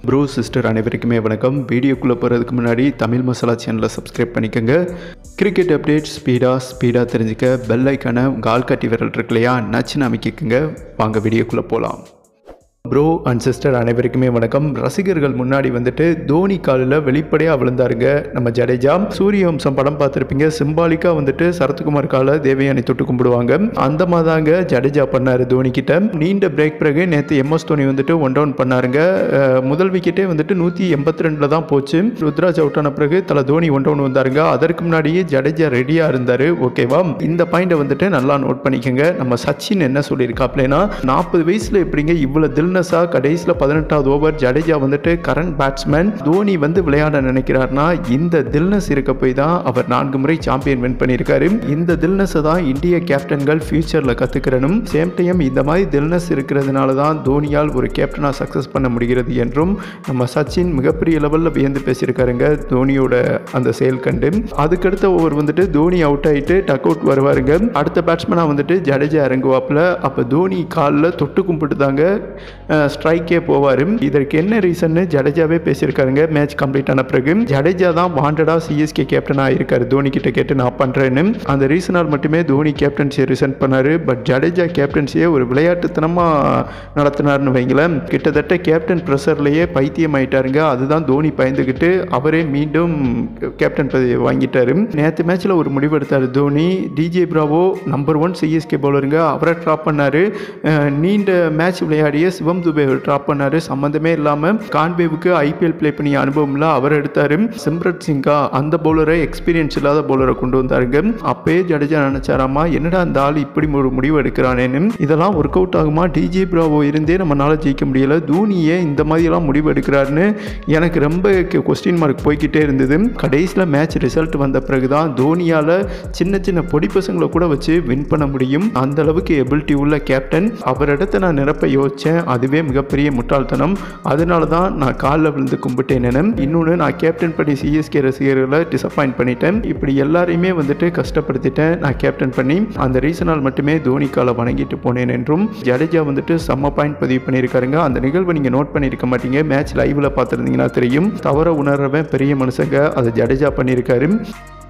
bro sister அனைவருக்குமே வணக்கம் வீடியோக்குள்ளே போகிறதுக்கு முன்னாடி தமிழ் மசாலா சேனலை சப்ஸ்கிரைப் பண்ணிக்கோங்க கிரிக்கெட் அப்டேட் ஸ்பீடாக ஸ்பீடாக தெரிஞ்சுக்க பெல் ஐக்கான உங்கள் ஆள்காட்டி விரல் இருக்கு இல்லையா நச்சுன்னு அமைக்கிக்குங்க வாங்க வீடியோக்குள்ளே போகலாம் ப்ரோ அண்ட் சிஸ்டர் அனைவருக்குமே வணக்கம் ரசிகர்கள் முன்னாடி வந்துட்டு தோனி காலில் வெளிப்படையாக விழுந்தாருங்க நம்ம ஜடேஜா சூரிய வம்சம் படம் பார்த்துருப்பீங்க சிம்பாலிக்காக வந்துட்டு சரத்குமார் காலை தேவயானி தொட்டு கும்பிடுவாங்க அந்த மாதிரிதாங்க ஜடேஜா பண்ணார் தோனி கிட்ட நீண்ட பிரேக் பிறகு நேற்று எம்எஸ் தோனி வந்துட்டு ஒன் டவுன் பண்ணாருங்க அஹ், முதல் விக்கெட்டே வந்துட்டு நூற்றி எண்பத்தி ரெண்டில் தான் போச்சு ருத்ராஜ் அவுட் ஆன பிறகு தலை தோனி ஒன் டவுன் வந்தாருங்க அதற்கு முன்னாடியே ஜடேஜா ரெடியாக இருந்தார் ஓகேவா இந்த பாயிண்டை வந்துட்டு நல்லா நோட் பண்ணிக்கோங்க நம்ம சச்சின் என்ன சொல்லியிருக்காப்லனா நாற்பது வயசில் எப்படிங்க இவ்வளோ தில்னஸாக கடைசியில் பதினெட்டாவது ஓவர் ஜடேஜா வந்துட்டு கரண்ட் பேட்ஸ்மேன் தோனி வந்து விளையாட நினைக்கிறார்னா இந்த தில்னஸ் இருக்க போய் தான் அவர் நான்கு முறை சாம்பியன் வின் பண்ணியிருக்காரு இந்த தில்னஸை தான் இந்திய கேப்டன்கள் ஃபியூச்சரில் கற்றுக்கிறனும் சேம் டைம் இந்த மாதிரி தில்னஸ் இருக்கிறதுனால தான் தோனியால் ஒரு கேப்டனாக சக்ஸஸ் பண்ண முடிகிறது என்றும் நம்ம சச்சின் மிகப்பெரிய லெவலில் வியந்து பேசியிருக்காருங்க தோனியோட அந்த செயல் கண்டு அதுக்கடுத்த ஓவர் வந்துட்டு தோனி அவுட் ஆகிட்டு டக் அவுட் வருவாருங்க அடுத்த பேட்ஸ்மேனாக வந்துட்டு ஜடேஜா இறங்குவாப்பில் அப்போ தோனி காலில் தொட்டு கும்பிட்டு தாங்க ஸ்ட்ரைக்கே போவார் இதற்கு என்ன ரீசன்னு ஜடேஜாவே பேசியிருக்காருங்க மேட்ச் கம்ப்ளீட் ஆன பிறகு ஜடேஜா தான் வாண்டடாக சிஎஸ்கே கேப்டனாக இருக்காரு தோனி கிட்ட கேட்டு நான் பண்ணுறேன்னு அந்த ரீசனால் மட்டுமே தோனி கேப்டன்சியை ரிசன்ட் பண்ணார் பட் ஜடேஜா கேப்டன்சியை ஒரு விளையாட்டுத்தனமாக நடத்தினார்னு வைங்களேன் கிட்டத்தட்ட கேப்டன் ப்ரெஷர்லேயே பைத்தியம் ஆயிட்டாருங்க அதுதான் தோனி பயந்துக்கிட்டு அவரே மீண்டும் கேப்டன் பதவியை வாங்கிட்டாரு நேற்று மேட்ச்சில் ஒரு முடிவு எடுத்தார் Dhoni DJ Bravo number one CSK பவுலருங்க அவரை ட்ராப் பண்ணார் நீண்ட மேட்ச் விளையாடிய சிவம் துபே ட்ராப் பண்ணார் சம்மந்தமே இல்லாமல் கான்வேவுக்கு ஐபிஎல் ப்ளே பண்ணிய அனுபவம் இல்லை அவர் எடுத்தார் சிம்ரத் சிங்கா அந்த பவுலரை எக்ஸ்பீரியன்ஸ் இல்லாத பவுலரை கொண்டு வந்தாருங்க அப்பயே ஜடேஜா நினைச்சாராமா என்னடா அந்த ஆள் இப்படி ஒரு முடிவு எடுக்கிறானேன்னு இதெல்லாம் ஒர்க் அவுட் ஆகுமா டிஜே பிராவோ இருந்தே நம்மளால ஜெயிக்க முடியல தோனியே இந்த மாதிரிலாம் முடிவு எடுக்கிறாருன்னு எனக்கு ரொம்ப கொஸ்டின் மார்க் போய்கிட்டே இருந்தது கடைசியில் மேட்ச் ரிசல்ட் வந்த பிறகு தான் தோனியால் சின்ன சின்ன பொடி பசங்களை கூட வச்சு வின் பண்ண முடியும் அந்த அளவுக்கு எபிலிட்டி உள்ள கேப்டன் அவரிடத்தை நான் நிரப்ப யோசித்தேன் அதுவே மிகப்பெரிய முட்டாள்தனம் அதனால தான் நான் காலில் விழுந்து கும்பிட்டேன் இன்னொன்று நான் கேப்டன் பண்ணி சிஎஸ்கே ரசிகர்களை டிசப்பாயிண்ட் பண்ணிட்டேன் இப்படி எல்லாரையுமே வந்துட்டு கஷ்டப்படுத்திட்டேன் நான் கேப்டன் பண்ணி அந்த ரீசனால் மட்டுமே தோனி காலை வணங்கிட்டு போனேன் என்றும் ஜடேஜா வந்துட்டு செம்ம பாயிண்ட் பதிவு பண்ணியிருக்காருங்க அந்த நிகழ்வை நீங்கள் நோட் பண்ணியிருக்க மாட்டீங்க மேட்ச் லைவில் பார்த்துருந்தீங்கன்னா தெரியும் தவற உணர்றவன் பெரிய மனுஷங்க அதை ஜடேஜா பண்ணியிருக்காரு